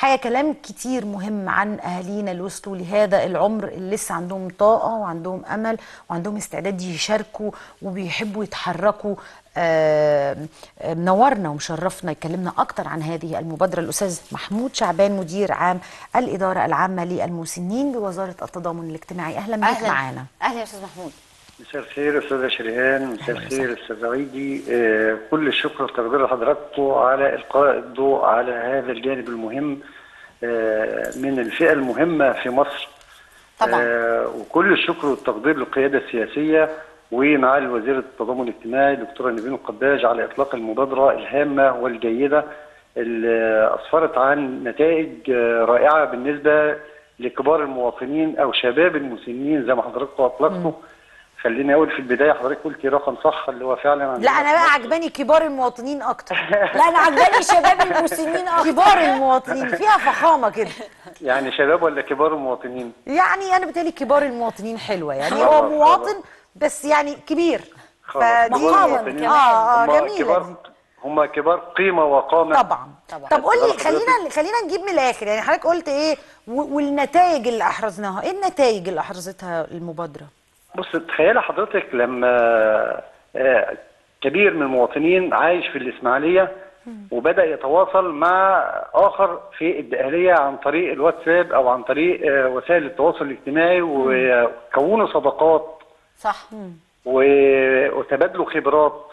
حقيقة كلام كتير مهم عن أهالينا اللي وصلوا لهذا العمر اللي لسه عندهم طاقة وعندهم أمل وعندهم استعداد يشاركوا وبيحبوا يتحركوا آه، آه، منورنا ومشرفنا يكلمنا أكتر عن هذه المبادرة الأستاذ محمود شعبان مدير عام الإدارة العامة للمسنين بوزارة التضامن الاجتماعي أهلا بك معانا اهلا يا استاذ محمود مساء الخير استاذه شريهان مساء الخير استاذ عيدي آه، كل الشكر والتقدير لحضراتكم على القاء الضوء على هذا الجانب المهم آه، من الفئه المهمه في مصر طبعا. آه، وكل الشكر والتقدير للقياده السياسيه ومعالي وزير التضامن الاجتماعي دكتوره نيفين القباج على اطلاق المبادره الهامه والجيده اللي اسفرت عن نتائج آه، رائعه بالنسبه لكبار المواطنين او شباب المسنين زي ما حضراتكم اطلقتوا خليني اقول في البدايه حضرتك قلتي رقم صح اللي هو فعلا عندنا لا أنا في بقى مصر. عجباني كبار المواطنين أكتر لا انا عجباني شباب المسنين اكتر كبار المواطنين فيها فخامة كده يعني شباب ولا كبار المواطنين؟ يعني انا بتهيألي كبار المواطنين حلوه يعني خلاص، هو مواطن بس يعني كبير خلاص فدي كبار مقاما المواطنين كمان. اه اه هم جميله كبار دي. هم كبار قيمه وقامه طبعا طبعا. طب قول لي حضرتك- خلينا خلينا نجيب من الاخر يعني حضرتك قلت ايه و- والنتائج اللي احرزناها ايه النتائج اللي احرزتها المبادره بص تخيل حضرتك لما آه، كبير من المواطنين عايش في الإسماعيلية وبدأ يتواصل مع آخر في الدقهلية عن طريق الواتساب أو عن طريق آه، وسائل التواصل الاجتماعي وكونوا صداقات صح و- وتبادلوا خبرات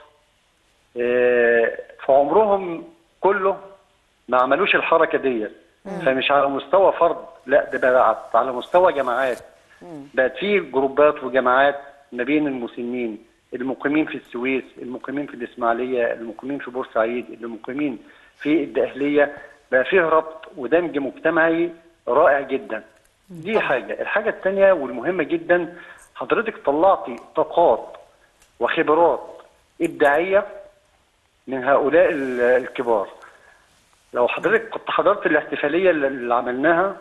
آه، في عمرهم كله ما عملوش الحركه دي فمش على مستوى فرد لا ده بقى على مستوى جماعات بقت في جروبات وجماعات ما بين المسنين المقيمين في السويس المقيمين في الاسماعيليه المقيمين في بورسعيد المقيمين في الدقهليه بقى فيه ربط ودمج مجتمعي رائع جدا دي حاجه الحاجه الثانيه والمهمه جدا حضرتك طلعتي طاقات وخبرات ابداعيه من هؤلاء ال- الكبار لو حضرتك كنت حضرت الاحتفاليه اللي- اللي عملناها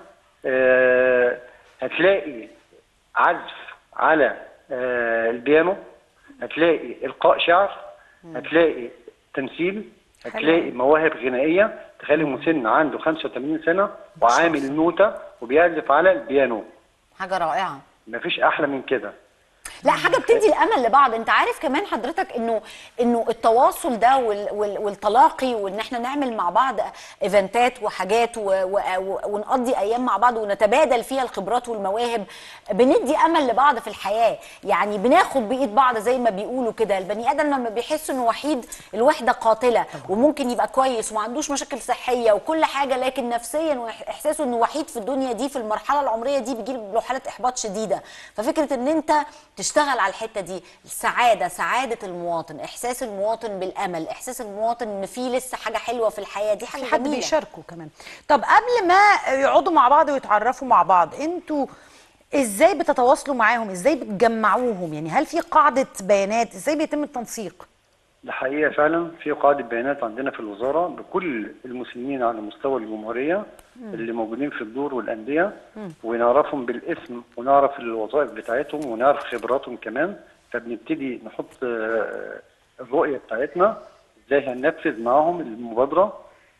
آه، هتلاقي عزف على آه، البيانو هتلاقي القاء شعر هتلاقي تمثيل هتلاقي مواهب غنائيه تخلي مسن عنده 85 سنه وعامل نوته وبيعزف على البيانو حاجه رائعه مفيش احلى من كده لا حاجه بتدي الامل لبعض انت عارف كمان حضرتك انه انه التواصل ده وال وال والتلاقي وان احنا نعمل مع بعض ايفنتات وحاجات و و ونقضي ايام مع بعض ونتبادل فيها الخبرات والمواهب بندي امل لبعض في الحياه يعني بناخد بايد بعض زي ما بيقولوا كده البني ادم لما بيحس انه وحيد الوحده قاتله وممكن يبقى كويس وما عندوش مشاكل صحيه وكل حاجه لكن نفسيا واحساسه انه وحيد في الدنيا دي في المرحله العمريه دي بيجي له حاله احباط شديده ففكره ان انت تشتغل على الحته دي السعاده سعاده المواطن احساس المواطن بالامل احساس المواطن ان في لسه حاجه حلوه في الحياه دي حاجه في حد جميله بيشاركوا كمان طب قبل ما يقعدوا مع بعض ويتعرفوا مع بعض انتوا ازاي بتتواصلوا معاهم ازاي بتجمعوهم يعني هل في قاعده بيانات ازاي بيتم التنسيق ده حقيقة فعلا في قاعدة بيانات عندنا في الوزارة بكل المسنين على مستوى الجمهورية اللي موجودين في الدور والأندية ونعرفهم بالاسم ونعرف الوظائف بتاعتهم ونعرف خبراتهم كمان فبنبتدي نحط آه، الرؤية بتاعتنا ازاي هننفذ معاهم المبادرة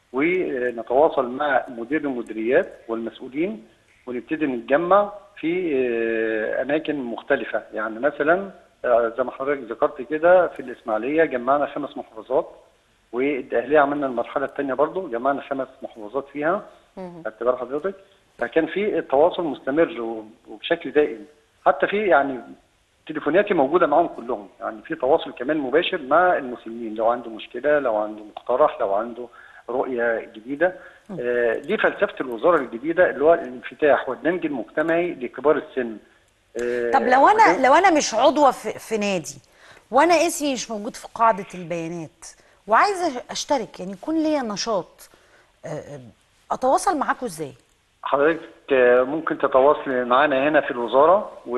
ونتواصل مع مدير المديريات والمسؤولين ونبتدي نتجمع في آه، أماكن مختلفة يعني مثلا آه، زي ما حضرتك ذكرت كده في الإسماعيلية جمعنا خمس محافظات والدقهلية عملنا المرحلة الثانية برضو جمعنا خمس محافظات فيها باعتبار حضرتك فكان في تواصل مستمر و- وبشكل دائم حتى في يعني تليفوناتي موجودة معاهم كلهم يعني في تواصل كمان مباشر مع المسنين لو عنده مشكلة لو عنده مقترح لو عنده رؤية جديدة آه، دي فلسفة الوزارة الجديدة اللي هو الانفتاح والدمج المجتمعي لكبار السن آه، طب لو انا وده- لو انا مش عضوه في, في نادي وانا اسمي مش موجود في قاعده البيانات وعايزه اشترك يعني يكون ليا نشاط آه، آه، اتواصل معاكم ازاي حضرتك آه، ممكن تتواصلي معانا هنا في الوزارة و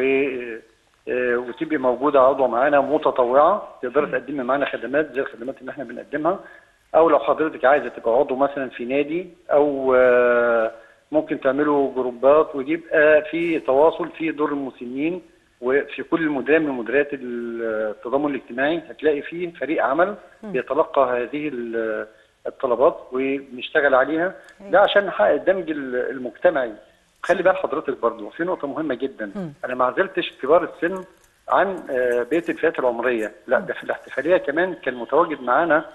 آه، وتبقي موجودة عضوة معانا متطوعة تقدري تقدمي معانا خدمات زي الخدمات اللي احنا بنقدمها أو لو حضرتك عايزة تبقى عضو مثلا في نادي أو آه، ممكن تعملوا جروبات ويبقى في تواصل في دور المسنين وفي كل مديريه من مديريات التضامن الاجتماعي هتلاقي فيه فريق عمل بيتلقى هذه ال- الطلبات وبنشتغل عليها ده عشان نحقق الدمج ال- المجتمعي خلي بال حضرتك برضو في نقطه مهمه جدا انا ما عزلتش كبار السن عن آه، بقيه الفئات العمريه لا ده في الاحتفاليه كمان كان متواجد معانا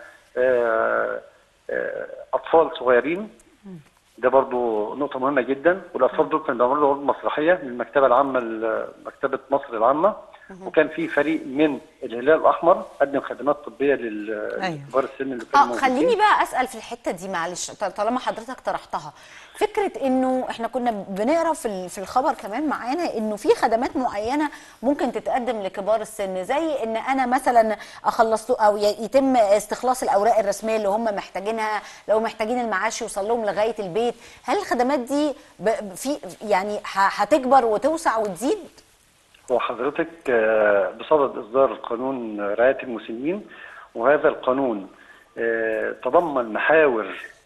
آه، آه، اطفال صغيرين ده برضو نقطة مهمة جدا والأطفال دول كانوا بيعملوا عروض مسرحية من المكتبة العامة ل- مكتبة مصر العامة وكان في فريق من الهلال الأحمر قدم خدمات طبية لل- أيوة. لكبار السن اللي كانوا اه موجودين. خليني بقى اسال في الحته دي معلش ط- طالما حضرتك طرحتها فكره انه احنا كنا بنقرا في ال- في الخبر كمان معانا انه في خدمات معينه ممكن تتقدم لكبار السن زي ان انا مثلا اخلص له او ي- يتم استخلاص الاوراق الرسميه اللي هم محتاجينها لو محتاجين المعاش يوصل لهم لغايه البيت هل الخدمات دي ب- في يعني ه- هتكبر وتوسع وتزيد هو حضرتك آه، بصدد إصدار قانون رعاية المسنين وهذا القانون آه، تضمن محاور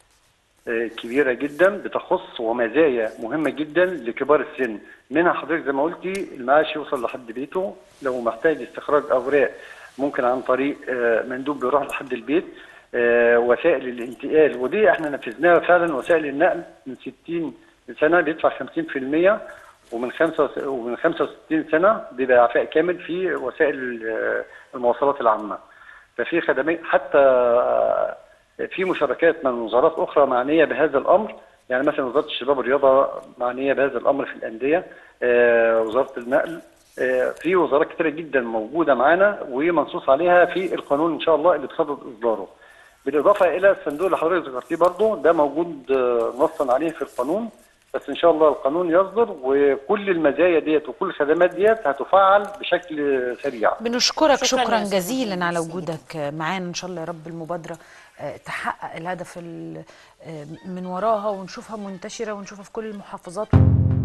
آه، كبيرة جدا بتخص ومزايا مهمة جدا لكبار السن منها حضرتك زي ما قلتي المعاش يوصل لحد بيته لو محتاج استخراج أوراق ممكن عن طريق آه، مندوب بيروح لحد البيت آه، وسائل الانتقال ودي احنا نفذناها فعلا وسائل النقل من 60 سنة بيدفع 50% ومن خمسة وس- ومن 65 سنة بيبقى إعفاء كامل في وسائل آه، المواصلات العامة ففي خدمات حتى آه، في مشاركات من وزارات أخرى معنية بهذا الأمر يعني مثلا وزارة الشباب والرياضة معنية بهذا الأمر في الأندية آه، وزارة النقل آه، في وزارات كتيرة جدا موجودة معانا ومنصوص عليها في القانون إن شاء الله اللي بصدد إصداره بالإضافة إلى الصندوق اللي حضرتك ذكرتيه برضه ده موجود آه، نصا عليه في القانون بس ان شاء الله القانون يصدر وكل المزايا ديت وكل الخدمات ديت هتفعل بشكل سريع بنشكرك شكراً شكرا يا أستاذ جزيلا على محمد وجودك معانا ان شاء الله يا رب المبادره آه، تحقق الهدف ال- آه، من وراها ونشوفها منتشره ونشوفها في كل المحافظات